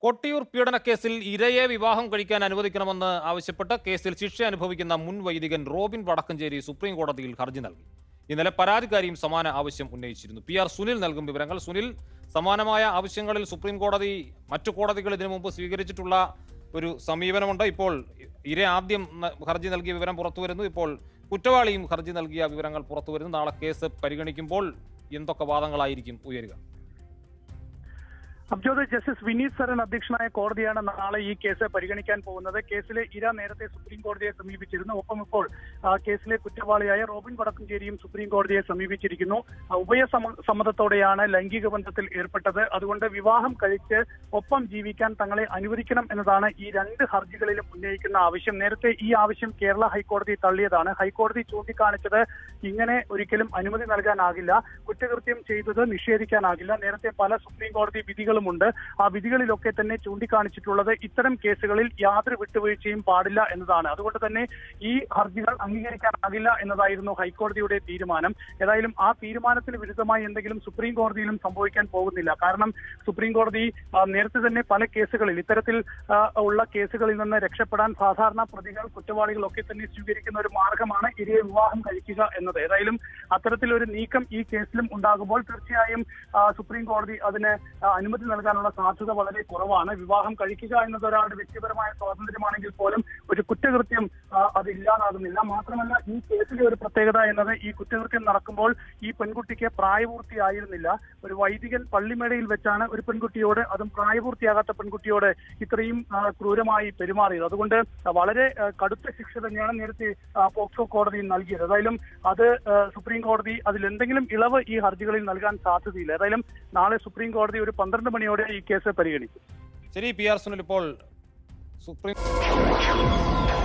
കൊട്ടിയൂർ പീഡനക്കേസിൽ ഇരയെ വിവാഹം കഴിക്കാൻ അനുവദിക്കണമെന്ന് ആവശ്യപ്പെട്ട് കേസിൽ ശിക്ഷ അനുഭവിക്കുന്ന മുൻ വൈദികൻ റോബിൻ വടക്കഞ്ചേരി സുപ്രീം കോടതിയിൽ ഹർജി നൽകി ഇന്നലെ പരാതിക്കാരിയും സമാന ആവശ്യം ഉന്നയിച്ചിരുന്നു പി ആർ സുനിൽ നൽകും വിവരങ്ങൾ സുനിൽ സമാനമായ ആവശ്യങ്ങളിൽ സുപ്രീം കോടതി മറ്റു കോടതികൾ ഇതിനു മുമ്പ് സ്വീകരിച്ചിട്ടുള്ള ഒരു സമീപനമുണ്ട് ഇപ്പോൾ ഇര ആദ്യം ന- ഹർജി നൽകിയ വിവരം പുറത്തു വരുന്നു ഇപ്പോൾ കുറ്റവാളിയും ഹർജി നൽകിയ വിവരങ്ങൾ പുറത്തു വരുന്നു നാളെ കേസ് പരിഗണിക്കുമ്പോൾ എന്തൊക്കെ വാദങ്ങളായിരിക്കും ഉയരുക അബ്ജോദ് ജസ്റ്റിസ് വിനീത് സരൺ അധ്യക്ഷനായ കോടതിയാണ് നാളെ ഈ കേസ് പരിഗണിക്കാൻ പോകുന്നത് കേസിലെ ഇര നേരത്തെ സുപ്രീം കോടതിയെ സമീപിച്ചിരുന്നു ഒപ്പം ഇപ്പോൾ ആ, കേസിലെ കുറ്റവാളിയായ റോബിൻ വടക്കഞ്ചേരിയും സുപ്രീം കോടതിയെ സമീപിച്ചിരിക്കുന്നു ആ, ഉഭയ സമ- സമ്മതത്തോടെയാണ് ലൈംഗിക ബന്ധത്തിൽ ഏർപ്പെട്ടത് അതുകൊണ്ട് വിവാഹം കഴിച്ച് ഒപ്പം ജീവിക്കാൻ തങ്ങളെ അനുവദിക്കണം എന്നതാണ് ഈ രണ്ട് ഹർജികളിലും ഉന്നയിക്കുന്ന ആവശ്യം നേരത്തെ ഈ ആവശ്യം കേരള ഹൈക്കോടതി തള്ളിയതാണ് ഹൈക്കോടതി ചൂണ്ടിക്കാണിച്ചത് ഇങ്ങനെ ഒരിക്കലും അനുമതി നൽകാനാകില്ല കുറ്റകൃത്യം ചെയ്തത് നിഷേധിക്കാനാകില്ല നേരത്തെ പല സുപ്രീം കോടതി വിധികളുമുണ്ട് ആ വിധികളിലൊക്കെ തന്നെ ചൂണ്ടിക്കാണിച്ചിട്ടുള്ളത് ഇത്തരം കേസുകളിൽ യാതൊരു വിട്ടുവീഴ്ചയും പാടില്ല എന്നതാണ് അതുകൊണ്ട് തന്നെ ഈ ഹർജികൾ അംഗീകരിക്കാനാകില്ല എന്നതായിരുന്നു ഹൈക്കോടതിയുടെ തീരുമാനം ഏതായാലും ആ തീരുമാനത്തിന് വിരുദ്ധമായി എന്തെങ്കിലും സുപ്രീം കോടതിയിലും സംഭവിക്കാൻ പോകുന്നില്ല കാരണം സുപ്രീം കോടതി ആ, നേരത്തെ തന്നെ പല കേസുകളിൽ ഇത്തരത്തിൽ ആ, ഉള്ള കേസുകളിൽ നിന്ന് രക്ഷപ്പെടാൻ സാധാരണ പ്രതികൾ കുറ്റവാളികളൊക്കെ തന്നെ സ്വീകരിക്കുന്ന ഒരു മാർഗമാണ് ഇരയെ വിവാഹം കഴിക്കുക എന്നത് ഏതായാലും അത്തരത്തിലൊരു നീക്കം ഈ കേസിലും ഉണ്ടാകുമ്പോൾ തീർച്ചയായും ആ, സുപ്രീം കോടതി അതിന് ആ, അനുമതി നൽകാനുള്ള സാധ്യത വളരെ കുറവാണ് വിവാഹം കഴിക്കുക എന്നത് ഒരാളുടെ വ്യക്തിപരമായ സ്വാതന്ത്ര്യമാണെങ്കിൽ പോലും ഒരു കുറ്റകൃത്യം ആ, അത് ഇല്ലാതാകുന്നില്ല മാത്രമല്ല ഈ കേസിലെ ഒരു പ്രത്യേകത എന്നത് ഈ കുറ്റകൃത്യം നടക്കുമ്പോൾ ഈ പെൺകുട്ടിക്ക് പ്രായപൂർത്തിയായിരുന്നില്ല ഒരു വൈദികൻ പള്ളിമേടയിൽ വെച്ചാണ് ഒരു പെൺകുട്ടിയോട് അതും പ്രായപൂർത്തിയാകാത്ത പെൺകുട്ടിയോട് ഇത്രയും ആ, ക്രൂരമായി പെരുമാറിയത് അതുകൊണ്ട് വളരെ ആ, കടുത്ത ശിക്ഷ തന്നെയാണ് നേരത്തെ ആ, പോക്സോ കോടതി നൽകിയത് ഏതായാലും അത് ആ, സുപ്രീം കോടതി അതിൽ എന്തെങ്കിലും ഇളവ് ഈ ഹർജികളിൽ നൽകാൻ സാധ്യതയില്ല ഏതായാലും നാളെ സുപ്രീം കോടതി ഒരു പന്ത്രണ്ട് മണിയോടെ ഈ കേസ് പരിഗണിക്കും ശരി പി ആർ സുനിൽ ഇപ്പോൾ സുപ്രീം